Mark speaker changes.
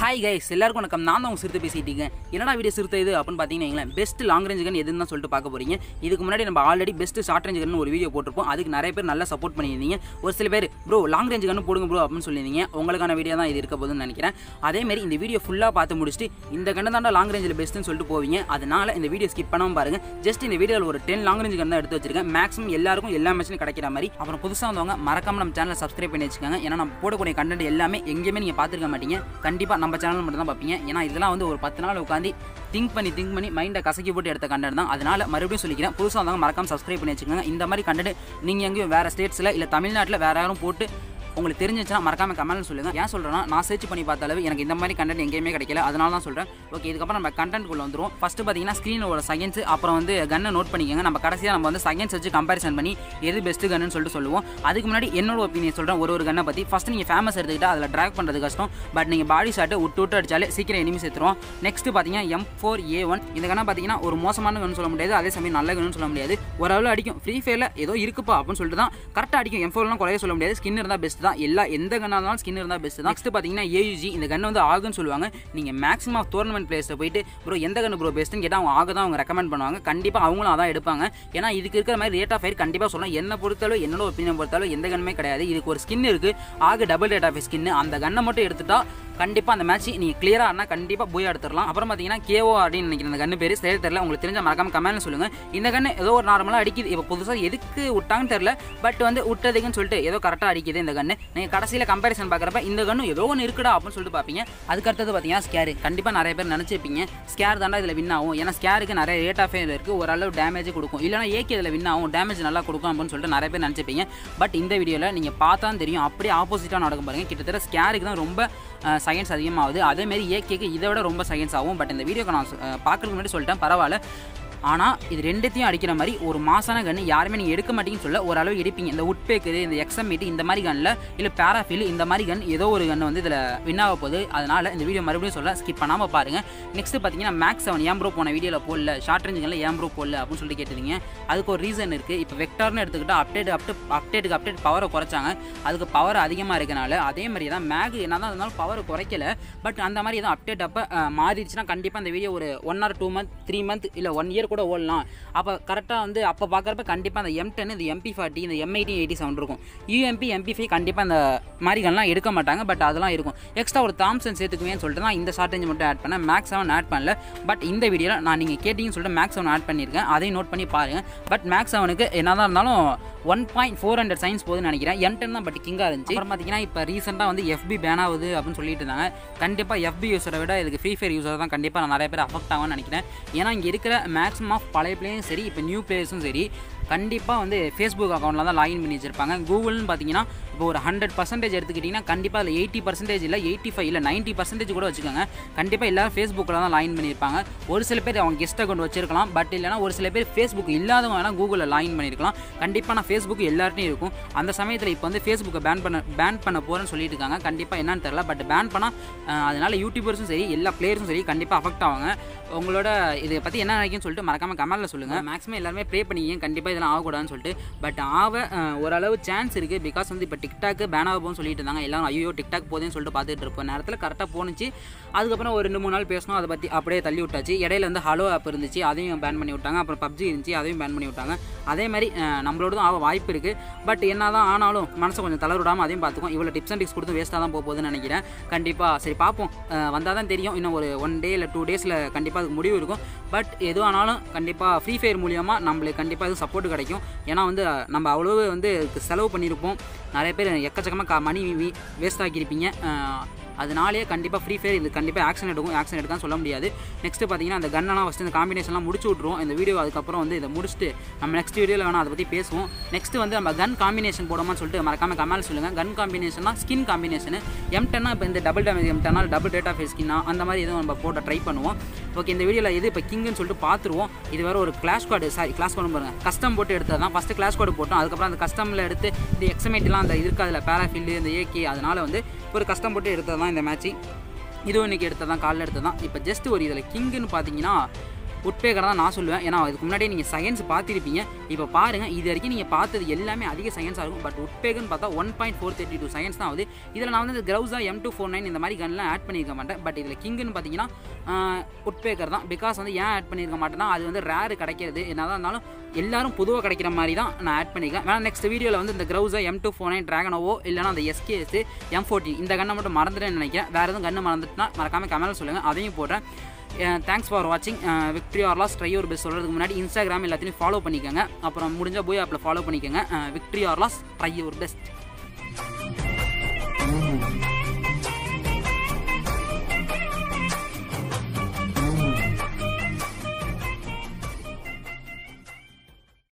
Speaker 1: hi guys எல்லாருக்கும் வணக்கம் நான் தான் உங்க சிறுத்தை பேசிட்டீங்க என்னடா வீடியோ சிறுத்தை இது அப்படின்னு பார்த்தீங்கன்னா பெஸ்ட் லாங் ரேஞ்ச் கன் எதுன்னு தான் சொல்லிட்டு பார்க்க போறீங்க இதுக்கு முன்னாடி நம்ம already best short range gun ஒரு வீடியோ போட்டிருப்போம் அதுக்கு நிறைய பேர் நல்லா சப்போர்ட் பண்ணியிருந்தீங்க ஒரு சில பேர் ப்ரோ லாங் ரேஞ்ச் கன் போடுங்க ப்ரோ அப்படின்னு சொல்லியிருந்தீங்க உங்களுக்கான வீடியோ தான் இது இருக்க போதுன்னு நினைக்கிறேன் அதே மாதிரி இந்த வீடியோ ஃபுல்லாக பார்த்து முடிச்சுட்டு இந்த கண்ணு தாண்டா லாங் ரேஞ்சில் பெஸ்ட்டுன்னு சொல்லிட்டு போவீங்க அதனால இந்த வீடியோ ஸ்கிப் பண்ணாமல் பாருங்க ஜஸ்ட் இந்த வீடியோவில் ஒரு டென் லாங் ரேஞ்ச் கன் தான் எடுத்து வச்சிருக்கேன் மேக்ஸிமம் எல்லாருக்கும் எல்லா மேட்சும் கிடைக்கிற மாதிரி அப்புறம் புதுசாக வந்தவங்க மறக்காம நம்ம சேனலை சப்ஸ்கிரைப் பண்ணி வச்சுக்கோங்க ஏன்னா நம்ம போடக்கூடிய கண்டென்ட் எல்லாமே எங்கேயுமே நீங்கள் பார்த்துருக்க மாட்டீங்க கண்டிப்பாக நம்ம சேனல் மட்டும் தான் பார்ப்பீங்க ஏன்னா இதெல்லாம் வந்து ஒரு பத்து நாள் உட்காந்து திங்க் பண்ணி திங்க் பண்ணி மைண்டை கசக்கி போட்டு எடுத்த கண்டென்ட் தான் அதனால மறுபடியும் சொல்லிக்கிறேன் புதுசாக வந்தவங்க மறக்காம சப்ஸ்கிரைப் பண்ணி வச்சுக்கோங்க இந்த மாதிரி கண்டென்ட் நீங்கள் எங்கேயும் வேறு ஸ்டேட்ஸில் இல்லை தமிழ்நாட்டில் வேறு யாரும் போட்டு உங்களுக்கு தெரிஞ்சிச்சுன்னா மறக்காம கமெண்ட்ல சொல்லுங்க ஏன் சொல்றேன்னா நான் சர்ச் பண்ணி பார்த்த அளவு எனக்கு இந்த மாதிரி கண்டென்ட் எங்கேயுமே கிடைக்கல அதனால தான் சொல்றேன் ஓகே இதுக்கப்புறம் நம்ம கண்டென்ட் குள்ள வந்துரும் ஃபர்ஸ்ட் பார்த்தீங்கன்னா ஸ்க்ரீனோட சயின்ஸ் அப்புறம் வந்து கன்னை நோட் பண்ணிக்கோங்க நம்ம கடைசியாக நம்ம வந்து சயின்ஸ் வச்சு கம்பேரிசன் பண்ணி எது பெஸ்ட் கன்னு சொல்லிட்டு சொல்லுவோம் அதுக்கு முன்னாடி என்னோட ஒப்பீனியன் சொல்றேன் ஒரு ஒரு கன்னை பத்தி ஃபர்ஸ்ட் நீங்க ஃபேமஸ் எடுத்துக்கிட்டா அதில் ட்ராக் பண்றது கஷ்டம் பட் நீங்க பாடி ஷாட்டை விட்டு விட்டு அடிச்சாலே சீக்கிரம் எனிமி சேர்த்துருவோம் நெக்ஸ்ட் பார்த்தீங்கன்னா எம் ஃபோர் ஏ ஒன் இந்த கண்ணை பார்த்தீங்கன்னா ஒரு மோசமான கன்னு சொல்ல முடியாது அதே சமயம் நல்ல கன்னு சொல்ல முடியாது ஓரளவு அடிக்கும் ஃப்ரீ ஃபயரில் ஏதோ இருக்குப்பா அப்படின்னு சொல்லிட்டு தான் கரெக்டாக அடிக்கும் எம் ஃபோர்லாம் குறைய சொல்ல முடியாது ஸ்கின் இருந்தால் பெஸ்ட் தான் எல்லா எந்த கன்னாக இருந்தாலும் ஸ்கின் இருந்தால் பெஸ்ட் தான் நெக்ஸ்ட் பார்த்தீங்கன்னா ஏயுஜி இந்த கன் வந்து ஆகுன்னு சொல்லுவாங்க நீங்கள் மேக்ஸிமம் டோர்னமெண்ட் பிளேஸில் போயிட்டு ப்ரோ எந்த கன்று ப்ரோ பெஸ்ட்டுன்னு கேட்டால் அவங்க ஆக தான் அவங்க ரெக்கமெண்ட் பண்ணுவாங்க கண்டிப்பாக அவங்களும் அதான் எடுப்பாங்க ஏன்னா இதுக்கு இருக்கிற மாதிரி ரேட் ஆஃப் ஃபயர் கண்டிப்பாக சொல்லலாம் என்ன பொறுத்தளவு என்னோட ஒப்பீனியன் பொறுத்தளவு எந்த கண்ணுமே கிடையாது இதுக்கு ஒரு ஸ்கின் இருக்குது ஆக டபுள் ரேட் ஆஃப் ஸ்கின் அந்த கன்னை மட்டும் எடுத்துட்டா கண்டிப்பாக அந்த மேட்ச் நீங்கள் கிளியராக ஆனால் கண்டிப்பாக போய் எடுத்துடலாம் அப்புறம் பார்த்தீங்கன்னா கேஓ அப்படின்னு நினைக்கிற அந்த கண்ணு பேர் சரி தெரியல உங்களுக்கு தெரிஞ்ச மறக்காம கமெண்ட்ல சொல்லுங்கள் இந்த கண்ணு ஏதோ ஒரு நார்மலாக அடிக்குது இப்போ புதுசாக எதுக்கு விட்டாங்கன்னு தெரில பட் வந்து விட்டதுக்குன்னு சொல்லிட்டு ஏதோ கரெக்டாக அடிக்குது இந்த கண்ணு நீங்கள் கடைசியில் கம்பேரிசன் பார்க்குறப்ப இந்த கண்ணு ஏதோ ஒன்று இருக்குடா அப்படின்னு சொல்லிட்டு பார்ப்பீங்க அதுக்கு அடுத்தது பார்த்தீங்கன்னா ஸ்கேரு கண்டிப்பாக நிறைய பேர் நினச்சிருப்பீங்க ஸ்கேர் தாண்டா இதில் வின் ஆகும் ஏன்னா ஸ்கேருக்கு நிறைய ரேட் ஆஃப் இருக்குது ஓரளவு டேமேஜ் கொடுக்கும் இல்லைனா ஏகே இதில் வின் ஆகும் டேமேஜ் நல்லா கொடுக்கும் அப்படின்னு சொல்லிட்டு நிறைய பேர் நினச்சிப்பீங்க பட் இந்த வீடியோவில் நீங்கள் பார்த்தா தெரியும் அப்படியே ஆப்போசிட்டாக நடக்கும் பாருங்க கிட்டத்தட்ட ஸ்கேருக்கு தான் ரொம்ப சயின்ஸ் அதிகமாகுது அதேமாரி ஏகேக்கு இதை விட ரொம்ப சயின்ஸ் ஆகும் பட் இந்த வீடியோக்கு நான் பார்க்குறதுக்கு முன்னாடி சொல்லிட்டேன் பரவாயில்ல ஆனால் இது ரெண்டுத்தையும் அடிக்கிற மாதிரி ஒரு மாசான கன்று யாருமே நீங்கள் எடுக்க மாட்டீங்கன்னு சொல்ல ஓரளவு எடுப்பீங்க இந்த உட்பேக்கு இந்த எக்ஸமீட் இந்த மாதிரி கன்னில் இல்லை பேராஃபில் இந்த மாதிரி கன் ஏதோ ஒரு கன் வந்து இதில் வின் ஆக போகுது அதனால் இந்த வீடியோ மறுபடியும் சொல்ல ஸ்கிப் பண்ணாமல் பாருங்கள் நெக்ஸ்ட் பார்த்தீங்கன்னா மேக்ஸ் செவன் ஏன் ப்ரோ போன வீடியோவில் போடல ஷார்ட் ரேஞ்சுகளில் ஏன் ப்ரோ போடல அப்படின்னு சொல்லிட்டு கேட்டிருந்தீங்க அதுக்கு ஒரு ரீசன் இருக்குது இப்போ வெக்டார்னு எடுத்துக்கிட்டால் அப்டேட் அப்டே அப்டேட்டுக்கு அப்டேட் பவரை குறைச்சாங்க அதுக்கு பவர் அதிகமாக இருக்கனால அதே மாதிரி தான் மேக் என்ன தான் இருந்தாலும் பவர் குறைக்கல பட் அந்த மாதிரி எதுவும் அப்டேட் அப்போ மாறிடுச்சுன்னா கண்டிப்பாக அந்த வீடியோ ஒரு one or two month three month இல்லை ஒன் இயர் கூட ஓடலாம் அப்போ கரெக்டாக வந்து அப்போ பார்க்குறப்ப கண்டிப்பாக அந்த எம் டென் இந்த எம்பி ஃபார்ட்டி இந்த எம் எயிட்டி எயிட்டி செவன் இருக்கும் யூஎம்பி எம்பி ஃபைவ் கண்டிப்பாக அந்த மாதிரிகள்லாம் எடுக்க மாட்டாங்க பட் அதெல்லாம் இருக்கும் எக்ஸ்ட்ரா ஒரு தாம்சன் சேர்த்துக்குவேன்னு சொல்லிட்டு தான் இந்த ஷார்ட் ரேஞ்ச் மட்டும் ஆட் பண்ணேன் மேக்ஸ் செவன் ஆட் பண்ணல பட் இந்த வீடியோவில் நான் நீங்கள் கேட்டிங்கன்னு சொல்லிட்டு மேக்ஸ் செவன் ஆட் பண்ணியிருக்கேன் அதையும் நோட் பண்ணி பாருங்கள் பட் மேக்ஸ் செவனுக்கு என்னதான் இருந்தாலும் ஒன் பாயிண்ட் ஃபோர் ஹண்ட்ரட் சயின்ஸ் போகுதுன்னு நினைக்கிறேன் எம் டென் தான் பட் கிங்காக இருந்துச்சு அப்புறம் பார்த்தீங்கன்னா இப்போ ரீசெண்டாக வந்து எஃபி பேன் ஆகுது அப்படின்னு சொல்லிட்டு இருந்தாங்க கண்டிப்பாக எஃபி யூஸரை விட இதுக்கு ஃப்ரீ ஃபயர் யூஸர் தான் கண்டிப்பாக நான் நிறைய பேர் அஃபெக்ட் ஆகும்னு நினைக்கிறேன் ஏன்னா இங்கே இருக்கிற மேக்ஸிமம் ஆஃப் பழைய பிளேயரும் சரி இப்போ நியூ பிளேயர்ஸும் சரி கண்டிப்பாக வந்து ஃபேஸ்புக் அக்கௌண்ட்டில் தான் லாகின் பண்ணி வச்சிருப்பாங்க கூகுள்னு பார்த்தீங்கன்னா இப்போ ஒரு ஹண்ட்ரட் பர்சன்டேஜ் எடுத்துக்கிட்டிங்கன்னா கண்டிப்பாக அதில் எயிட்டி பர்சன்டேஜ் இல்லை எயிட்டி ஃபைவ் இல்லை நைன்ட்டி பர்சன்டேஜ் கூட வச்சுக்கோங்க கண்டிப்பாக எல்லாரும் ஃபேஸ்புக்கில் தான் லாகின் பண்ணியிருப்பாங்க ஒரு சில பேர் அவங்க கெஸ்ட் அக்கௌண்ட் வச்சிருக்கலாம் பட் இல்லைனா ஒரு சில பேர் ஃபேஸ்புக் இல்லாதவங்க வேணால் கூகுளில் லாகின் பண்ணியிருக்கலாம் கண்டிப்பாக நான் ஃபேஸ்புக் எல்லார்ட்டையும் இருக்கும் அந்த சமயத்தில் இப்போ வந்து ஃபேஸ்புக்கை பேன் பண்ண பேன் பண்ண போகிறேன்னு சொல்லிட்டு இருக்காங்க கண்டிப்பாக என்னன்னு தெரில பட் பேன் பண்ணால் அதனால் யூடியூபர்ஸும் சரி எல்லா பிளேயர்ஸும் சரி கண்டிப்பாக அஃபெக்ட் ஆவாங்க உங்களோட இதை பற்றி என்ன நினைக்குன்னு சொல்லிட்டு மறக்காமல் கமெண்ட்டில் சொல்லுங்கள் மேக்ஸிமம் எல்லாருமே ப்ரே பண்ணிக்கிங்க கண்டிப்பாக இதெல்லாம் ஆகக்கூடாதுன்னு சொல்லிட்டு பட் ஆக ஓரளவு சான்ஸ் இருக்குது பிகாஸ் வந்து இப்போ டிக்டாக்கு பேன் ஆக போகும்னு சொல்லிட்டு இருந்தாங்க எல்லாரும் ஐயோ டிக்டாக் போதேன்னு சொல்லிட்டு பார்த்துட்டு இருப்போம் நேரத்தில் கரெக்டாக போணுச்சு அதுக்கப்புறம் ஒரு ரெண்டு மூணு நாள் பேசணும் அதை பற்றி அப்படியே தள்ளி விட்டாச்சு இடையில வந்து ஹலோ ஆப் இருந்துச்சு அதையும் பேன் பண்ணி விட்டாங்க அப்புறம் பப்ஜி இருந்துச்சு அதையும் பேன் பண்ணி விட்டாங்க அதே மாதிரி நம்மளோட தான் ஆக வாய்ப்பு இருக்குது பட் என்ன தான் ஆனாலும் மனசை கொஞ்சம் தளர விடாமல் அதையும் பார்த்துக்கும் இவ்வளோ டிப்ஸ் அண்ட் டிப்ஸ் கொடுத்து வேஸ்ட்டாக தான் போக போகுதுன்னு நினைக்கிறேன் கண்டிப்பாக சரி பார்ப்போம் வந்தால் தான் தெரியும் இன்னும் ஒரு ஒன் டே இல்லை டூ டேஸில் கண்டிப்பாக அதுக்கு முடிவு இருக்கும் பட் எது ஆனாலும் கண்டிப்பாக ஃப்ரீ ஃபயர் மூலியமாக நம்மளுக்கு கண்டிப்பாக இது சப்போர்ட் கிடைக்கும் ஏன்னா வந்து நம்ம அவ்வளோ வந்து செலவு பண்ணியிருப்போம் நிறைய பேர் எக்கச்சக்கமாக கா மணி வேஸ்ட் ஆக்கியிருப்பீங்க அதனாலே கண்டிப்பாக ஃப்ரீ ஃபயர் இது கண்டிப்பாக ஆக்ஷன் எடுக்கும் ஆக்ஷன் எடுக்கான்னு சொல்ல முடியாது நெக்ஸ்ட் பார்த்தீங்கன்னா அந்த கன்னெல்லாம் ஃபஸ்ட்டு இந்த காம்பினேஷன்லாம் முடிச்சு விட்ருவோம் இந்த வீடியோ அதுக்கப்புறம் வந்து இதை முடிச்சுட்டு நம்ம நெக்ஸ்ட் வீடியோவில் வேணால் அதை பற்றி பேசுவோம் நெக்ஸ்ட் வந்து நம்ம கன் காம்பினேஷன் போடாமல் சொல்லிட்டு மறக்காமல் கமெண்ட் சொல்லுங்கள் கன் காம்பினேஷன்னா ஸ்கின் காம்பினேஷன் எம் டென்னா இப்போ இந்த டபுள் டேமேஜ் எம் டென்னால் டபுள் டேட் ஆஃப் ஸ்கின்னா அந்த மாதிரி எதுவும் நம்ம போட்ட ட்ரை பண்ணுவோம் ஓகே இந்த வீடியோவில் எது இப்போ கிங்குன்னு சொல்லிட்டு பார்த்துருவோம் இது வேறு ஒரு glass card sorry glass card பாருங்க கஸ்டம் போட்டு எடுத்தது தான் ஃபஸ்ட்டு கிளாஸ் கார்டு போட்டோம் அதுக்கப்புறம் அந்த கஸ்டமில் எடுத்து இந்த எக்ஸமேட்லாம் அந்த இருக்காதுல பேராஃபில் இந்த ஏகே அதனால் வந்து ஒரு கஸ்டம் போட்டு எடுத்தது தான் இந்த மேட்ச்சு இதுவும் இன்றைக்கி எடுத்தது தான் காலையில் எடுத்தது தான் இப்போ ஜஸ்ட் ஒரு இதில் கிங்குன்னு பார்த்தீங்கன்னா உட்பேக்கர் தான் நான் சொல்லுவேன் ஏன்னா அதுக்கு முன்னாடியே நீங்கள் செகண்ட்ஸ் பார்த்துருப்பீங்க இப்போ பாருங்கள் இது வரைக்கும் நீங்கள் பார்த்தது எல்லாமே அதிக செகண்ட்ஸாக இருக்கும் பட் உட்பேக்கர்னு பார்த்தா one point four thirty two seconds தான் ஆகுது இதில் நான் வந்து இந்த க்ரௌஸாக எம் டூ ஃபோர் நைன் இந்த மாதிரி கன்லாம் ஆட் பண்ணியிருக்க மாட்டேன் பட் இதில் கிங்குன்னு பார்த்தீங்கன்னா உட்பேக்கர் தான் பிகாஸ் வந்து ஏன் ஆட் பண்ணியிருக்க மாட்டேன்னா அது வந்து ரேரு கிடைக்கிறது என்னதான் இருந்தாலும் எல்லாரும் பொதுவாக கிடைக்கிற மாதிரி தான் நான் ஆட் பண்ணியிருக்கேன் வேணா நெக்ஸ்ட் வீடியோவில் வந்து இந்த க்ரௌஸை எம் டூ ஃபோர் நைன் ட்ராகனோவோ இல்லைனா அந்த எஸ்கேஎஸ் எம் ஃபோர்டீன் இந்த கண்ணை மட்டும் மறந்துட்டேன்னு நினைக்கிறேன் வேறு எதுவும் கண்ணு மறந்துட்டுனா மறக்காமல் கமெண்ட் சொல்லுங்கள் அதையும் போடுறேன் தேங்க்ஸ் ஃபார் வாட்சிங் விக்ட்ரி ஆர் லாஸ் ட்ரை ஒரு பெஸ்ட் சொல்கிறதுக்கு முன்னாடி இன்ஸ்டாகிராம் எல்லாத்தையும் ஃபாலோ பண்ணிக்கோங்க அப்புறம் முடிஞ்சால் போய் ஆப்பில் ஃபாலோ பண்ணிக்கோங்க விக்ட்ரி ஆர் லாஸ் ட்ரை ஒரு பெஸ்ட்